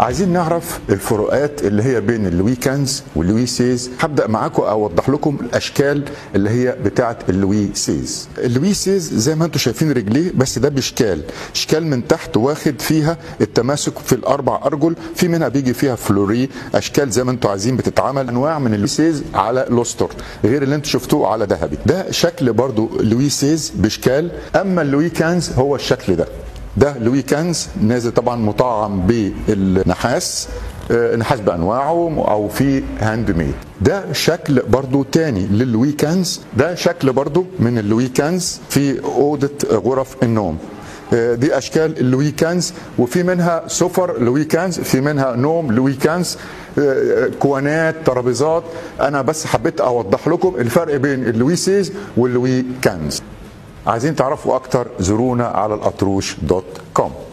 عايزين نعرف الفروقات اللي هي بين اللوي كانز واللوي سيز هبدا معاكم اوضح لكم الاشكال اللي هي بتاعه اللوي سيز اللوي سيز زي ما انتم شايفين رجليه بس ده بشكال شكال من تحت واخد فيها التماسك في الاربع ارجل في منها بيجي فيها فلوري اشكال زي ما انتم عايزين بتتعمل انواع من اللوي سيز على لوستر غير اللي انتم شفتوه على ذهبي ده شكل برضو لوي سيز بشكال اما اللوي كانز هو الشكل ده ده لوي كانز نازل طبعا مطعم بالنحاس آه، نحاس بانواعه او في هاند ميد ده شكل برضو تاني للوي كانز ده شكل برضو من اللوي كانز في اوضه غرف النوم آه، دي اشكال اللوي كانز وفي منها سفر لوي كانز في منها نوم لوي كانز آه، كوانات ترابيزات انا بس حبيت اوضح لكم الفرق بين اللوي سيز واللوي كانز عايزين تعرفوا اكتر زورونا على الاطروش دوت كوم